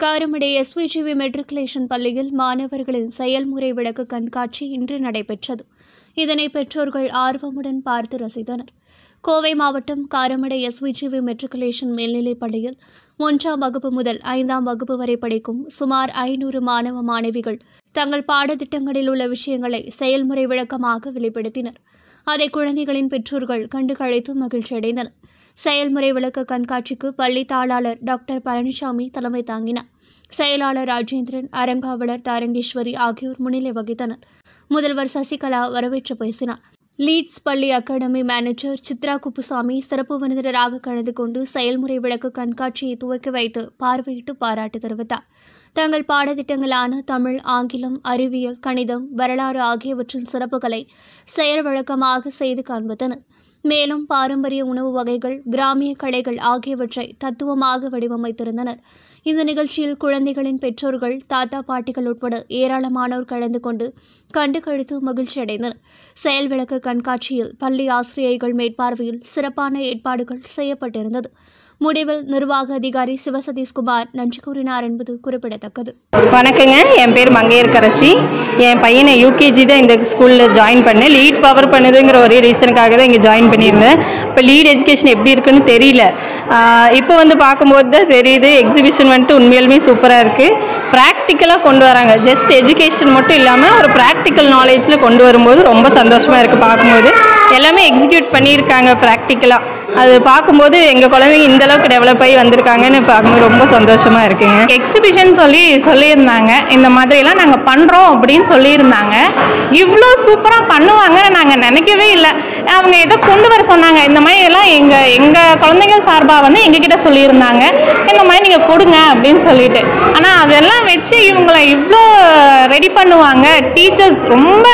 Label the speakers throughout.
Speaker 1: Karamadai எஸ்விஜிவி matriculation பள்ளியில் மாணவர்களின் செயல்முறை விளக்க கண்காட்சி இன்று நடைபெற்றது இதனை பெற்றோர்கள் ஆர்வமுடன் பார்த்து ரசித்தனர் கோவை மாவட்டம் காரமடை எஸ்விஜிவி மெட்ரிகுலேஷன் மேல்நிலைப் பள்ளியில் ஒன்றாம் வகுப்பு முதல் ஐந்தாம் வகுப்பு வரை படிக்கும் சுமார் ஐநூறு மாணவ மாணவிகள் தங்கள் பாடத்திட்டங்களில் உள்ள விஷயங்களை செயல்முறை விளக்கமாக வெளிப்படுத்தினர் அதை குழந்தைகளின் பெற்றோர்கள் கண்டு கழித்து மகிழ்ச்சியடைந்தனர் செயல்முறை விளக்க கண்காட்சிக்கு பள்ளி தாளாளர் டாக்டர் பழனிசாமி தலைமை தாங்கினார் செயலாளர் ராஜேந்திரன் அரங்காவலர் தாரங்கேஸ்வரி ஆகியோர் முன்னிலை வகித்தனர் முதல்வர் சசிகலா வரவேற்று பேசினார் லீட்ஸ் பள்ளி அகாடமி மேனேஜர் சித்ரா குப்புசாமி சிறப்பு விருந்தினராக கலந்து கொண்டு செயல்முறை விளக்க கண்காட்சியை துவக்கி வைத்து பார்வையிட்டு பாராட்டு தெரிவித்தார் தங்கள் பாடத்திட்டங்களான தமிழ் ஆங்கிலம் அறிவியல் கணிதம் வரலாறு ஆகியவற்றின் சிறப்புகளை செயல் வழக்கமாக செய்து காண்பித்தனர் மேலும் பாரம்பரிய உணவு வகைகள் கிராமிய கலைகள் ஆகியவற்றை தத்துவமாக வடிவமைத்திருந்தனர் இந்த நிகழ்ச்சியில் குழந்தைகளின் பெற்றோர்கள் தாத்தா பாட்டிகள் உட்பட ஏராளமானோர் கலந்து கொண்டு கண்டு கழித்து மகிழ்ச்சி அடைந்தனர் செயல் விளக்க கண்காட்சியில் பள்ளி ஆசிரியைகள் மேற்பார்வையில் சிறப்பான ஏற்பாடுகள் செய்யப்பட்டிருந்தது முடிவில் நிர்வாக அதிகாரி சிவசதீஷ்குமார் நன்றி கூறினார் என்பது குறிப்பிடத்தக்கது
Speaker 2: வணக்கங்க என் பேர் மங்கையர்கரசி என் பையனை யூகேஜி தான் இந்த ஸ்கூலில் ஜாயின் பண்ணேன் லீட் பவர் பண்ணுதுங்கிற ஒரே ரீசனுக்காக தான் இங்கே ஜாயின் பண்ணியிருந்தேன் இப்போ லீட் எஜுகேஷன் எப்படி இருக்குன்னு தெரியல ஆஹ் இப்போ வந்து பார்க்கும்போது தான் தெரியுது எக்ஸிபிஷன் வந்துட்டு உண்மையாலுமே சூப்பராக இருக்குது ப்ராக்டிக்கலாக கொண்டு வராங்க ஜஸ்ட் எஜுகேஷன் மட்டும் இல்லாமல் ஒரு ப்ராக்டிக்கல் நாலேஜில் கொண்டு வரும்போது ரொம்ப சந்தோஷமாக இருக்குது பார்க்கும்போது எல்லாமே எக்ஸிக்யூட் பண்ணியிருக்காங்க ப்ராக்டிக்கலாக அது பார்க்கும்போது எங்கள் குழந்தைங்க இந்த அளவுக்கு டெவலப் ஆகி வந்திருக்காங்கன்னு பார்க்கும்போது ரொம்ப சந்தோஷமா இருக்குங்க எக்ஸிபிஷன் சொல்லி சொல்லியிருந்தாங்க இந்த மாதிரிலாம் நாங்கள் பண்ணுறோம் அப்படின்னு சொல்லியிருந்தாங்க இவ்வளோ சூப்பராக பண்ணுவாங்கன்னு நாங்கள் நினைக்கவே இல்லை அவங்க ஏதோ கொண்டு வர சொன்னாங்க இந்த மாதிரி எல்லாம் எங்கள் எங்கள் குழந்தைகள் சார்பாக வந்து எங்ககிட்ட சொல்லியிருந்தாங்க இந்த மாதிரி நீங்கள் கொடுங்க அப்படின்னு சொல்லிட்டு ஆனால் அதெல்லாம் வச்சு இவங்களை இவ்வளோ ரெடி பண்ணுவாங்க டீச்சர்ஸ் ரொம்ப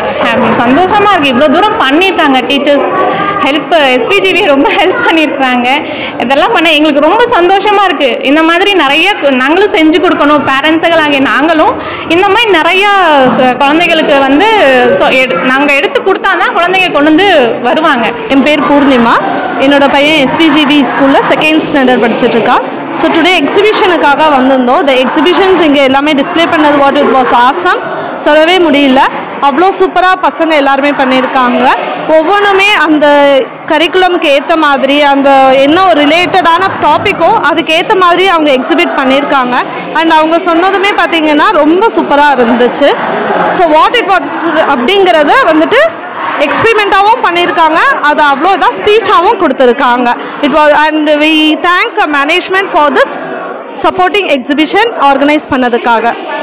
Speaker 2: சந்தோஷமாக இருக்குது இவ்வளோ தூரம் பண்ணியிருக்காங்க டீச்சர்ஸ் ஹெல்ப் எஸ்பிஜிவி ரொம்ப ஹெல்ப் பண்ணியிருக்காங்க இதெல்லாம் பண்ண எங்களுக்கு ரொம்ப சந்தோஷமாக இருக்குது இந்த மாதிரி நிறைய கு- நாங்களும் செஞ்சு கொடுக்கணும் பேரண்ட்ஸுகளாகிய நாங்களும் இந்த மாதிரி நிறையா ச- குழந்தைகளுக்கு வந்து நாங்கள் எடுத்து கொடுத்தா தான் குழந்தைங்க கொண்டு வந்து வருவாங்க
Speaker 3: என் பேர் பூர்ணிமா என்னோட பையன் எஸ்விஜிபி ஸ்கூலில் செகண்ட் ஸ்டாண்டர்ட் படிச்சுட்டு இருக்கான் ஸோ டுடே எக்ஸிபிஷனுக்காக வந்திருந்தோம் இந்த எக்ஸிபிஷன்ஸ் இங்கே எல்லாமே டிஸ்ப்ளே பண்ணது வாட் இட் வாஸ் ஆசம் சொல்லவே முடியல அவ்வளோ சூப்பராக பசங்க எல்லாருமே பண்ணியிருக்காங்க ஒவ்வொன்றுமே அந்த கரிக்குலமுக்கு ஏற்ற மாதிரி அந்த என்ன ஒரு ரிலேட்டடான டாப்பிக்கோ அதுக்கு ஏற்ற மாதிரி அவங்க எக்ஸிபிட் பண்ணியிருக்காங்க அண்ட் அவங்க சொன்னதுமே பார்த்தீங்கன்னா ரொம்ப சூப்பராக இருந்துச்சு ஸோ வாட் இட் வாட்ஸ் அப்படிங்கிறத வந்துட்டு எக்ஸ்பிரிமெண்ட்டாகவும் பண்ணியிருக்காங்க அது அவ்வளோ இதாக ஸ்பீச்சாகவும் கொடுத்துருக்காங்க it was and we thank management for this supporting exhibition organise பண்ணதுக்காக